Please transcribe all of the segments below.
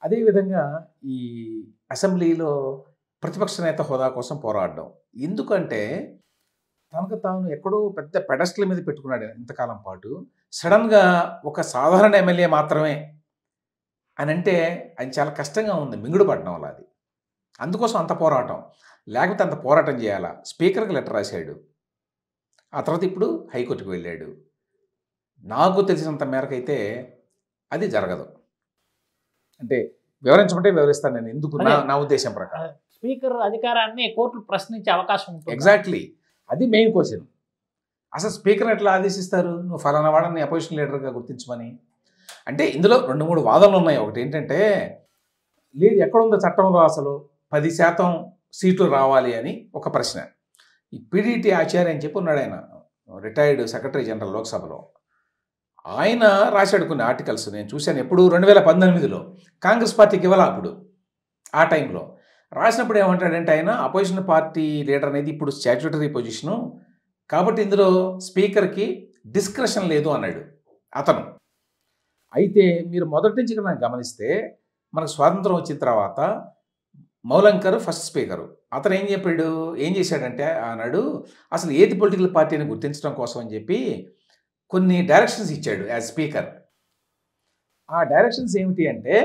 అదేవిధంగా ఈ అసెంబ్లీలో ప్రతిపక్ష నేత హోదా కోసం పోరాడడం ఎందుకంటే తనకు తాను ఎక్కడో పెద్ద పెడస్ట్ల మీద పెట్టుకున్నాడు ఇంతకాలం పాటు సడన్గా ఒక సాధారణ ఎమ్మెల్యే మాత్రమే అని అంటే అది చాలా కష్టంగా ఉంది మింగుడు పడడం వల్ల అది అందుకోసం అంత పోరాటం లేకపోతే అంత పోరాటం చేయాలా స్పీకర్కి లెటర్ రాశాడు ఆ తర్వాత ఇప్పుడు హైకోర్టుకు వెళ్ళాడు నాకు తెలిసినంత మేరకైతే అది జరగదు అంటే వివరించమంటే వివరిస్తాను నేను ఎందుకు నా అదే. నా ఉద్దేశం ప్రకారం స్పీకర్ అధికారాన్ని కోర్టులు ప్రశ్నించే అవకాశం ఉంటుంది ఎగ్జాక్ట్లీ అది మెయిన్ క్వశ్చన్ అసలు స్పీకర్ ఎట్లా ఆదేశిస్తారు నువ్వు ఫలానా వాడని అపోజిషన్ లీడర్గా గుర్తించమని అంటే ఇందులో రెండు మూడు వాదనలు ఉన్నాయి ఒకటి ఏంటంటే లేదు ఎక్కడుందో చట్టంలో అసలు పది శాతం సీట్లు రావాలి అని ఒక ప్రశ్న ఈ పిడిటి ఆచార్య అని చెప్పి ఉన్నాడు ఆయన రిటైర్డ్ సెక్రటరీ జనరల్ లోక్సభలో ఆయన రాశాడు కొన్ని ఆర్టికల్స్ నేను చూశాను ఎప్పుడు రెండు వేల పంతొమ్మిదిలో కాంగ్రెస్ పార్టీకి ఇవ్వాల అప్పుడు ఆ టైంలో రాసినప్పుడు ఏమంటాడంటే ఆయన అపోజిషన్ పార్టీ లీడర్ అనేది ఇప్పుడు స్టాట్యూటరీ పొజిషను కాబట్టి ఇందులో స్పీకర్కి డిస్క్రిషన్ లేదు అన్నాడు అతను అయితే మీరు మొదటి నుంచి కనుక గమనిస్తే మనకు స్వాతంత్రం వచ్చిన తర్వాత మౌలంకర్ ఫస్ట్ స్పీకరు అతను ఏం చెప్పాడు ఏం చేశాడంటే ఆనాడు అసలు ఏది పొలిటికల్ పార్టీని గుర్తించడం కోసం అని చెప్పి కొన్ని డైరెక్షన్స్ ఇచ్చాడు యాజ్ స్పీకర్ ఆ డైరెక్షన్స్ ఏమిటి అంటే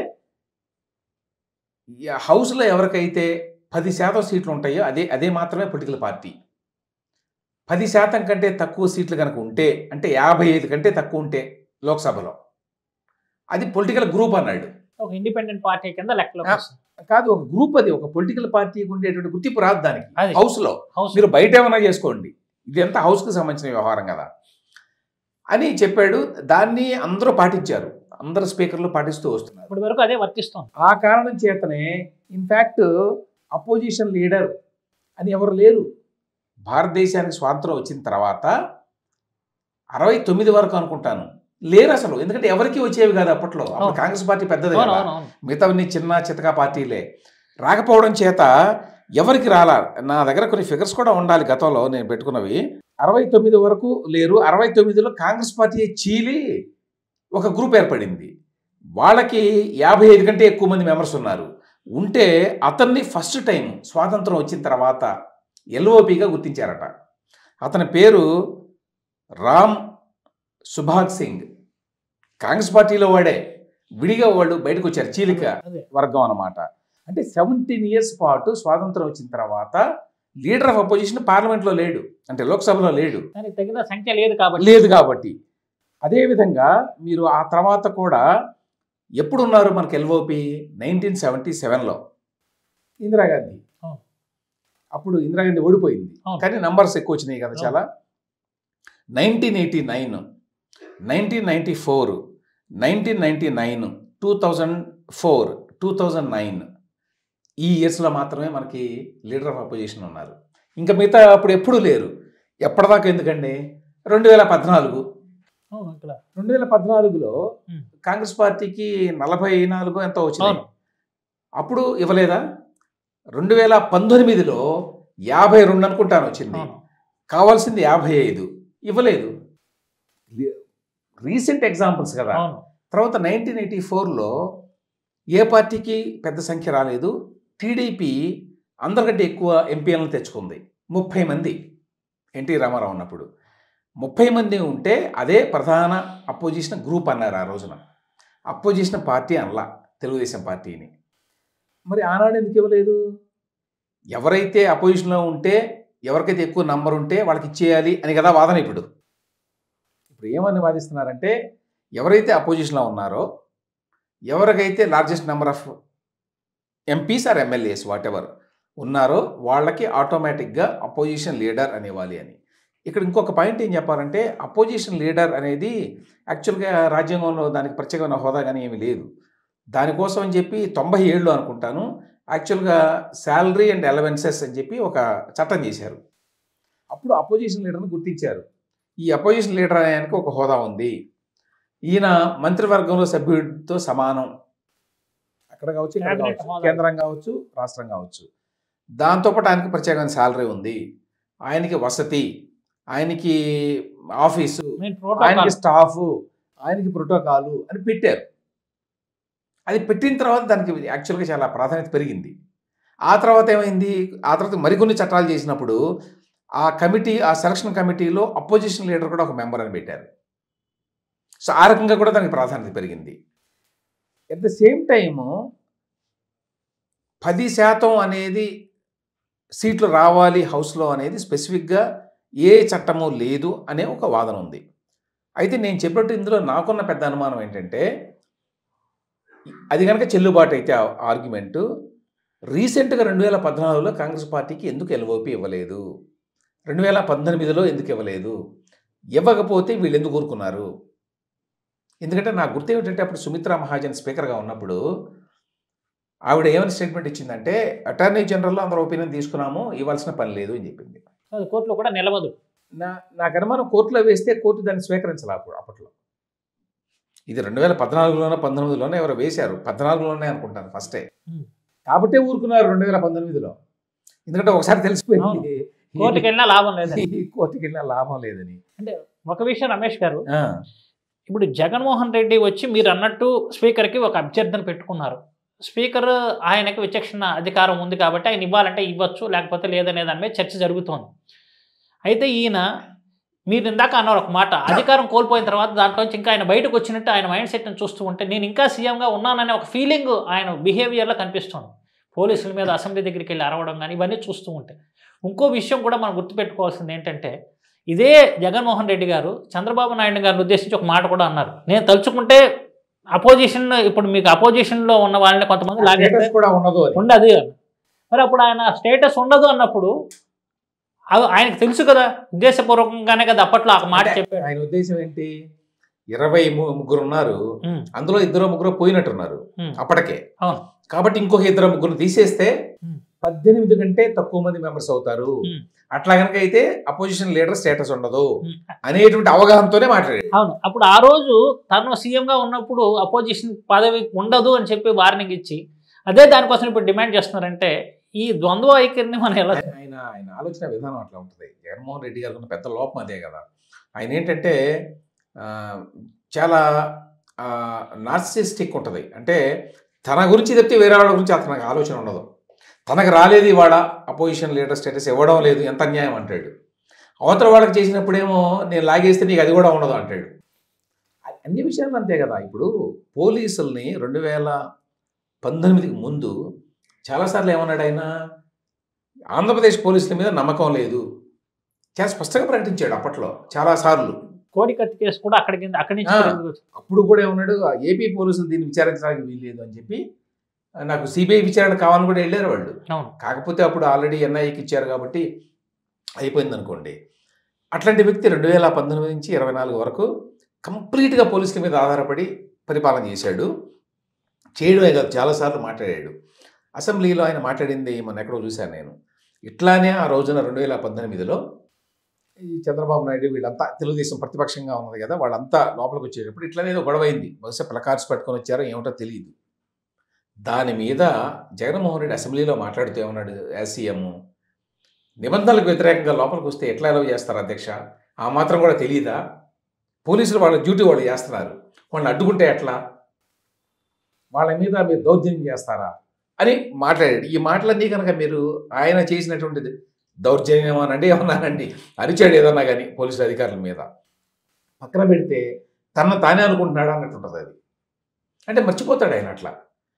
ఈ హౌస్లో ఎవరికైతే పది శాతం సీట్లు ఉంటాయో అదే అదే మాత్రమే పొలిటికల్ పార్టీ పది శాతం కంటే తక్కువ సీట్లు కనుక ఉంటే అంటే యాభై ఐదు కంటే తక్కువ ఉంటే లోక్సభలో అది పొలిటికల్ గ్రూప్ అన్నాడు ఒక ఇండిపెండెంట్ పార్టీ కింద లెక్కలోకి ఆ, వస్తుంది కాదు ఒక గ్రూప్ అది ఒక పొలిటికల్ పార్టీకి ఉండేటువంటి గుర్తింపు రాదు దానికి అది హౌస్లో హౌస్ మీరు బయట ఏమైనా చేసుకోండి ఇది అంతా హౌస్కి సంబంధించిన వ్యవహారం కదా అని చెప్పాడు దాన్ని అందరూ పాటించారు అందరు స్పీకర్లు పాటిస్తూ వస్తున్నారు ఇప్పటి వరకు అదే వర్తిస్తుంది ఆ కారణం చేతనే ఇన్ఫ్యాక్ట్ అపోజిషన్ లీడర్ అని ఎవరు లేరు భారతదేశానికి స్వాతంత్రం వచ్చిన తర్వాత అరవై తొమ్మిది వరకు అనుకుంటాను లేరు అసలు ఎందుకంటే ఎవరికి వచ్చేవి కాదు అప్పట్లో అప్పుడు అవును. కాంగ్రెస్ పార్టీ పెద్దది అవును కదా అవును అవును మిగతావన్నీ చిన్న చితకా పార్టీలే రాకపోవడం చేత ఎవరికి రాలా నా దగ్గర కొన్ని ఫిగర్స్ కూడా ఉండాలి గతంలో నేను పెట్టుకున్నవి అరవై తొమ్మిది వరకు లేరు అరవై తొమ్మిదిలో కాంగ్రెస్ పార్టీ చీలి ఒక గ్రూప్ ఏర్పడింది వాళ్ళకి యాభై ఐదు కంటే ఎక్కువ మంది మెంబర్స్ ఉన్నారు ఉంటే అతన్ని ఫస్ట్ టైం స్వాతంత్రం వచ్చిన తర్వాత ఎల్ఓపిగా గుర్తించారట అతని పేరు రామ్ సుభాగ్ సింగ్ కాంగ్రెస్ పార్టీలో వాడే విడిగా వాళ్ళు బయటకు వచ్చారు చీలిక అదే వర్గం అన్నమాట అంటే సెవెంటీన్ ఇయర్స్ పాటు స్వాతంత్రం వచ్చిన తర్వాత లీడర్ ఆఫ్ అపోజిషన్ పార్లమెంట్లో లేడు అంటే లోక్సభలో లేడు దానికి తగిన సంఖ్య లేదు కాబట్టి లేదు కాబట్టి అదేవిధంగా మీరు ఆ తర్వాత కూడా ఎప్పుడు ఉన్నారు మనకి ఎల్ఓపి నైన్టీన్ సెవెంటీ సెవెన్లో ఇందిరాగాంధీ అవును. అప్పుడు ఇందిరాగాంధీ ఓడిపోయింది అవును. కానీ నంబర్స్ ఎక్కువ వచ్చినాయి కదా అవును. చాలా nineteen eighty nine nineteen ninety four nineteen ninety nine two thousand four two thousand nine ఈ ఇయర్స్లో మాత్రమే మనకి లీడర్ ఆఫ్ అపోజిషన్ ఉన్నారు ఇంకా మిగతా అప్పుడు ఎప్పుడూ లేరు ఎప్పటిదాకా ఎందుకండి రెండు వేల పద్నాలుగు అవును ఇక్కడ రెండు వేల పద్నాలుగులో Hmm. కాంగ్రెస్ పార్టీకి నలభై నాలుగు ఎంతో వచ్చింది అవును. అప్పుడు ఇవ్వలేదా రెండు వేల పంతొమ్మిదిలో యాభై రెండు అనుకుంటాను వచ్చింది అవును కావాల్సింది యాభై ఐదు ఇవ్వలేదు రీసెంట్ ఎగ్జాంపుల్స్ కదా అవును తర్వాత నైన్టీన్ ఎయిటీ ఫోర్లో ఏ పార్టీకి పెద్ద సంఖ్య రాలేదు టీడీపీ అందరికంటే ఎక్కువ ఎంపీలను తెచ్చుకుంది ముప్పై మంది ఎన్టీ రామారావు ఉన్నప్పుడు ముప్పై మంది ఉంటే అదే ప్రధాన అపోజిషన్ గ్రూప్ అన్నారు ఆ రోజున అపోజిషన్ పార్టీ అనలా తెలుగుదేశం పార్టీని మరి ఆనాడు ఎందుకు ఇవ్వలేదు ఎవరైతే అపోజిషన్లో ఉంటే ఎవరికైతే ఎక్కువ నంబర్ ఉంటే వాళ్ళకి ఇచ్చేయాలి అని కదా వాదన ఇప్పుడు ఇప్పుడు ఏమని వాదిస్తున్నారంటే ఎవరైతే అపోజిషన్లో ఉన్నారో ఎవరికైతే largest number of MPs or MLAs whatever ఉన్నారో వాళ్ళకి ఆటోమేటిక్గా అపోజిషన్ లీడర్ అనేవాలి అని ఇక్కడ ఇంకొక పాయింట్ ఏం చెప్పాలంటే అపోజిషన్ లీడర్ అనేది యాక్చువల్గా రాజ్యాంగంలో దానికి ప్రత్యేకమైన హోదా కానీ ఏమీ లేదు దానికోసం అని చెప్పి తొంభై ఏళ్ళు అనుకుంటాను యాక్చువల్గా శాలరీ అండ్ అలవెన్సెస్ అని చెప్పి ఒక చట్టం చేశారు అప్పుడు అపోజిషన్ లీడర్ని గుర్తించారు ఈ అపోజిషన్ లీడర్ అనేదానికి ఒక హోదా ఉంది ఈయన మంత్రివర్గంలో సభ్యుడితో సమానం అక్కడ కావచ్చు ఇక్కడ Cabinet కావచ్చు హోదా. కేంద్రం కావచ్చు రాష్ట్రం కావచ్చు దాంతోపాటు ఆయనకి ప్రత్యేకమైన శాలరీ ఉంది ఆయనకి వసతి ఆయనకి ఆఫీసు మెయిన్ ఆయనకి ప్రోటోకాల్ స్టాఫ్ ఆయనకి ప్రోటోకాలు అని పెట్టారు అది పెట్టిన తర్వాత దానికి యాక్చువల్గా చాలా ప్రాధాన్యత పెరిగింది ఆ తర్వాత ఏమైంది ఆ తర్వాత మరికొన్ని చట్టాలు చేసినప్పుడు ఆ కమిటీ ఆ సెలక్షన్ కమిటీలో అపోజిషన్ లీడర్ కూడా ఒక మెంబర్ అని పెట్టారు సో ఆ రకంగా కూడా దానికి ప్రాధాన్యత పెరిగింది ఎట్ ద సేమ్ టైము పది శాతం అనేది సీట్లు రావాలి హౌస్లో అనేది స్పెసిఫిక్గా ఏ చట్టము లేదు అనే ఒక వాదన ఉంది అయితే నేను చెప్పినట్టు ఇందులో నాకున్న పెద్ద అనుమానం ఏంటంటే అది కనుక చెల్లుబాటు అయితే ఆర్గ్యుమెంటు రీసెంట్గా రెండు వేల పద్నాలుగులో కాంగ్రెస్ పార్టీకి ఎందుకు ఎల్ఓపి ఇవ్వలేదు రెండు వేల పద్దెనిమిదిలో ఎందుకు ఇవ్వలేదు ఇవ్వకపోతే వీళ్ళు ఎందుకు ఊరుకున్నారు ఎందుకంటే నాకు గుర్తు ఏమిటంటే అప్పుడు సుమిత్రా మహాజన్ స్పీకర్గా ఉన్నప్పుడు ఆవిడ ఏమైనా స్టేట్మెంట్ ఇచ్చిందంటే అటార్నీ జనరల్లో అందరూ ఒపీనియన్ తీసుకున్నాము ఇవ్వాల్సిన పని లేదు అని చెప్పింది అది కోర్టులో కూడా నిలవదు నా నాకు అనుమానం కోర్టులో వేస్తే కోర్టు దాన్ని స్వీకరించాలి అప్పుడు అప్పట్లో ఇది రెండు వేల పద్నాలుగులోనో పంతొమ్మిదిలోనే ఎవరో వేశారు పద్నాలుగులోనే అనుకుంటాను ఫస్టే Hmm. కాబట్టే ఊరుకున్నారు రెండు వేల పంతొమ్మిదిలో ఎందుకంటే ఒకసారి తెలిసిపోయింది కోర్టుకి వెళ్ళినా లాభం లేదని ఈ కోర్టుకి వెళ్ళిన లాభం లేదని ఒక విషయం రమేష్ గారు ఆ, ఇప్పుడు జగన్మోహన్ రెడ్డి వచ్చి మీరు అన్నట్టు స్పీకర్కి ఒక అభ్యర్థన పెట్టుకున్నారు స్పీకర్ ఆయనకి విచక్షణ అధికారం ఉంది కాబట్టి ఆయన ఇవ్వాలంటే ఇవ్వచ్చు లేకపోతే లేదనే దాని మీద చర్చ జరుగుతోంది అయితే ఈయన మీరు ఇందాక అన్నారు ఒక మాట అధికారం కోల్పోయిన తర్వాత దాంట్లో నుంచి ఇంకా ఆయన బయటకు వచ్చినట్టు ఆయన మైండ్ సెట్ని చూస్తూ ఉంటే నేను ఇంకా సీఎంగా ఉన్నాననే ఒక ఫీలింగ్ ఆయన బిహేవియర్లో కనిపిస్తుంది పోలీసుల మీద అసెంబ్లీ దగ్గరికి వెళ్ళి అరవడం కానీ ఇవన్నీ చూస్తూ ఉంటాయి ఇంకో విషయం కూడా మనం గుర్తుపెట్టుకోవాల్సింది ఏంటంటే ఇదే జగన్మోహన్ రెడ్డి గారు చంద్రబాబు నాయుడు గారిని ఉద్దేశించి ఒక మాట కూడా అన్నారు నేను తలుచుకుంటే అపోజిషన్ ఇప్పుడు మీకు అపోజిషన్లో ఉన్న వాళ్ళని కొంతమంది లాగేస్తే స్టేటస్ కూడా ఉండదు అని ఉండదు అని. మరి అప్పుడు ఆయన స్టేటస్ ఉండదు అన్నప్పుడు అవి ఆయనకు తెలుసు కదా ఉద్దేశపూర్వకంగానే కదా అప్పట్లో ఆ మాట అంటే చెప్పాడు ఆయన ఉద్దేశం ఏంటి ఇరవై ము- ముగ్గురు ఉన్నారు ఉమ్, అందులో ఇద్దరు ముగ్గురు పోయినట్టున్నారు ఉమ్, అప్పటికే అవును. కాబట్టి ఇంకొక ఇద్దరు ముగ్గురు తీసేస్తే ఉమ్. పద్దెనిమిది కంటే తక్కువ మంది మెంబర్స్ అవుతారు ఉమ్. అట్లా కనుక అయితే అపోజిషన్ లీడర్ స్టేటస్ ఉండదు ఉమ్. అనేటువంటి అవగాహనతోనే మాట్లాడాడు అవును అప్పుడు ఆ రోజు తను సీఎంగా ఉన్నప్పుడు అపోజిషన్ పదవి ఉండదు అని చెప్పి వార్నింగ్ ఇచ్చి అదే దానికోసం ఇప్పుడు డిమాండ్ చేస్తున్నారంటే ఈ ద్వంద్వ వైఖరిని మనం ఎలా ఆయన ఆయన ఆలోచన విధానం అట్లా ఉంటుంది జగన్మోహన్ రెడ్డి గారికి ఉన్న పెద్ద లోపం అదే కదా ఆయన ఏంటంటే ఆ, చాలా నార్సిస్టిక్ ఉంటుంది అంటే తన గురించి చెప్తే వేరే వాళ్ళ గురించి అతనికి ఆలోచన ఉండదు తనకు రాలేదు ఇవాళ అపోజిషన్ లీడర్ స్టేటస్ ఇవ్వడం లేదు ఎంత అన్యాయం అంటాడు అవతల వాళ్ళకి చేసినప్పుడేమో నేను లాగేస్తే నీకు అది కూడా ఉండదు అంటాడు అ- అన్ని విషయాలు అంతే కదా ఇప్పుడు పోలీసుల్ని రెండు వేల పంతొమ్మిదికి ముందు చాలాసార్లు ఏమన్నాడు ఆయన ఆంధ్రప్రదేశ్ పోలీసుల మీద నమ్మకం లేదు చాలా స్పష్టంగా ప్రకటించాడు అప్పట్లో చాలాసార్లు కోడి కత్తి కేసు కూడా అక్కడికి అక్కడి నుంచి ఆ. కూడా ఎందుకు వచ్చింది? అప్పుడు కూడా ఏమన్నాడు ఆ ఏపీ పోలీసులు దీన్ని విచారించడానికి వీల్లేదు అని చెప్పి ఆ, నాకు సిబిఐ విచారణ కావాలని కూడా వెళ్ళారు వాళ్ళు అవును కాకపోతే అప్పుడు ఆల్రెడీ ఎన్ఐఏకి ఇచ్చారు కాబట్టి అయిపోయింది అనుకోండి అట్లాంటి వ్యక్తి రెండు వేల పంతొమ్మిది నుంచి ఇరవై నాలుగు వరకు కంప్లీట్గా పోలీసుల మీద ఆధారపడి పరిపాలన చేశాడు చేయడమే కాదు చాలాసార్లు మాట్లాడాడు అసెంబ్లీలో ఆయన మాట్లాడింది మొన్న ఎక్కడో చూశాను నేను ఇట్లానే ఆ రోజున రెండు వేల పద్దెనిమిదిలో ఈ చంద్రబాబు నాయుడు వీళ్ళంతా తెలుగుదేశం ప్రతిపక్షంగా ఉన్నది కదా వాళ్ళంతా లోపలికి వచ్చేటప్పుడు ఇట్లానే ఏదో గొడవ అయింది బహుశా ప్లకార్డ్స్ పట్టుకొని వచ్చారో ఏమిటో తెలియదు దాని మీద జగన్మోహన్ రెడ్డి అసెంబ్లీలో మాట్లాడుతూ ఏమన్నాడు యాజ్ సీఎం నిబంధనలకు వ్యతిరేకంగా లోపలికి వస్తే ఎట్లా అలవ్ చేస్తారు అధ్యక్ష ఆ మాత్రం కూడా తెలియదా పోలీసులు వాళ్ళ డ్యూటీ వాళ్ళు చేస్తున్నారు వాళ్ళని అడ్డుకుంటే ఎట్లా వాళ్ళ మీద మీరు దౌర్జన్యం చేస్తారా అని మాట్లాడాడు ఈ మాటలన్నీ కనుక మీరు ఆయన చేసినటువంటిది దౌర్జన్యం అనండి ఏమన్నానండి అరిచాడు ఏదన్నా కానీ పోలీసుల అధికారుల మీద పక్కన పెడితే తన తానే అనుకుంటున్నాడు అన్నట్టు ఉంటుంది అది అంటే మర్చిపోతాడు ఆయన అట్లా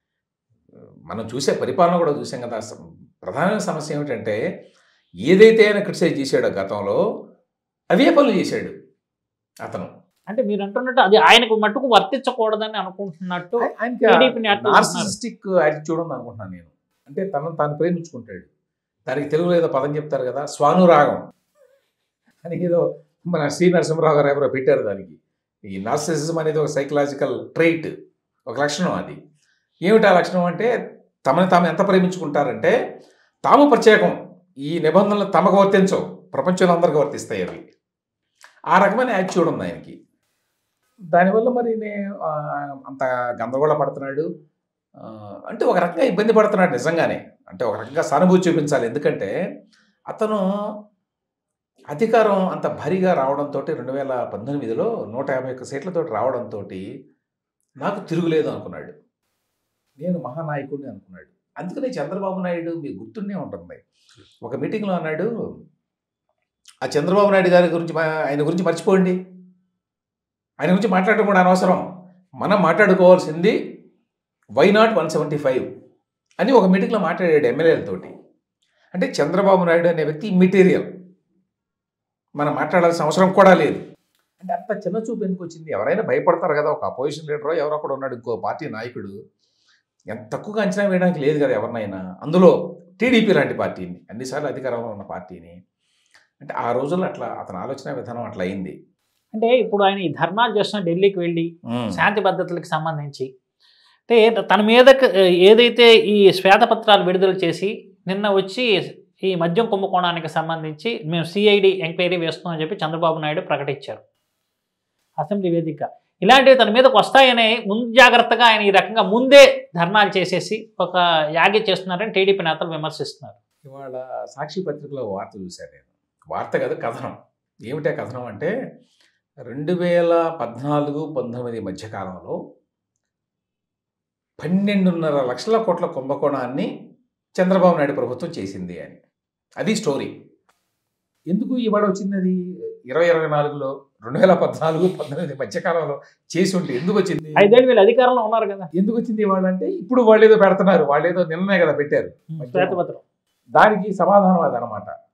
మనం చూసే పరిపాలన కూడా చూసాం కదా అసలు ప్రధానమైన సమస్య ఏమిటంటే ఏదైతే ఆయన క్రిటిసైజ్ చేశాడో గతంలో అవే పనులు చేశాడు అతను అంటే మీరు అంటున్నట్టు అది ఆయనకు మట్టుకు వర్తించకూడదని అనుకుంటున్నట్టు టీడీపీని అట్లా నార్సిస్టిక్ యాటిట్యూడ్ ఉంది అనుకుంటున్నాను నేను అంటే తనను తాను ప్రేమించుకుంటాడు దానికి తెలుగులో ఏదో పదం చెప్తారు కదా స్వానురాగం అని ఏదో మన శ్రీ నరసింహరావు గారు ఎవరో పెట్టారు దానికి ఈ నార్సిసిజం అనేది ఒక సైకలాజికల్ ట్రైట్ ఒక లక్షణం అది ఏమిటి ఆ లక్షణం అంటే తమని తాము ఎంత ప్రేమించుకుంటారంటే తాము ప్రత్యేకం ఈ నిబంధనలు తమకు వర్తించవు ప్రపంచంలో అందరికీ వర్తిస్తాయి అవి ఆ రకమైన యాటిట్యూడ్ ఉంది ఆయనకి దానివల్ల మరి నే- ఆ, అంత గందరగోళ పడుతున్నాడు ఆ, అంటే ఒక రకంగా ఇబ్బంది పడుతున్నాడు నిజంగానే అంటే ఒక రకంగా సానుభూతి చూపించాలి ఎందుకంటే అతను అధికారం అంత భారీగా రావడంతో రెండు వేల పంతొమ్మిదిలో నూట యాభై ఒక్క సీట్లతో రావడంతో నాకు తిరుగులేదు అనుకున్నాడు నేను మహానాయకుడిని అనుకున్నాడు అందుకనే చంద్రబాబు నాయుడు మీకు గుర్తుండే ఉంటుంది ఒక మీటింగ్లో అన్నాడు ఆ చంద్రబాబు నాయుడు గారి గురించి మా- ఆయన గురించి మర్చిపోండి ఆయన గురించి మాట్లాడడం కూడా అనవసరం మనం మాట్లాడుకోవాల్సింది why not one seventy five అని ఒక మీటింగ్లో మాట్లాడాడు ఎమ్మెల్యేలతోటి అంటే చంద్రబాబు నాయుడు అనే వ్యక్తి ఇమ్మెటీరియల్ మనం మాట్లాడాల్సిన అవసరం కూడా లేదు అంటే అంత చిన్న చూపు ఎందుకు వచ్చింది ఎవరైనా భయపడతారు కదా ఒక అపోజిషన్ లీడరో ఎవరో ఒకడు ఉన్నాడు ఇంకో పార్టీ నాయకుడు ఎంత తక్కువగా అంచనా వేయడానికి లేదు కదా ఎవరినైనా అందులో టీడీపీ లాంటి పార్టీని అన్నిసార్లు అధికారంలో ఉన్న పార్టీని అంటే ఆ రోజుల్లో అట్లా అతని ఆలోచన విధానం అట్లా అయింది అంటే ఇప్పుడు ఆయన ఈ ధర్నాలు చేస్తున్న ఢిల్లీకి వెళ్ళి శాంతి భద్రతలకు సంబంధించి అంటే తన మీద ఏదైతే ఈ శ్వేతపత్రాలు విడుదల చేసి నిన్న వచ్చి ఈ మద్యం కుంభకోణానికి సంబంధించి మేము సిఐడి ఎంక్వైరీ వేస్తున్నామని చెప్పి చంద్రబాబు నాయుడు ప్రకటించారు అసెంబ్లీ వేదిక ఇలాంటివి తన మీదకి వస్తాయని ముందు జాగ్రత్తగా ఆయన ఈ రకంగా ముందే ధర్నాలు చేసేసి ఒక యాగి చేస్తున్నారని టీడీపీ నేతలు విమర్శిస్తున్నారు ఇవాళ సాక్షి పత్రికలో వార్త చూశాను నేను వార్త కాదు కథనం ఏమిటే కథనం అంటే రెండు వేల పద్నాలుగు పంతొమ్మిది మధ్యకాలంలో పన్నెండున్నర లక్షల కోట్ల కుంభకోణాన్ని చంద్రబాబు నాయుడు ప్రభుత్వం చేసింది అని అది స్టోరీ ఎందుకు ఇవాళ వచ్చింది అది ఇరవై ఇరవై నాలుగులో రెండు వేల పద్నాలుగు పంతొమ్మిది మధ్యకాలంలో చేసి ఉంటే ఎందుకు వచ్చింది ఐదేళ్ళు వీళ్ళు అధికారంలో ఉన్నారు కదా ఎందుకు వచ్చింది ఇవాళ అంటే ఇప్పుడు వాళ్ళు ఏదో పెడుతున్నారు వాళ్ళు ఏదో నిన్ననే కదా పెట్టారు శ్వేతపత్రం దానికి సమాధానం అదనమాట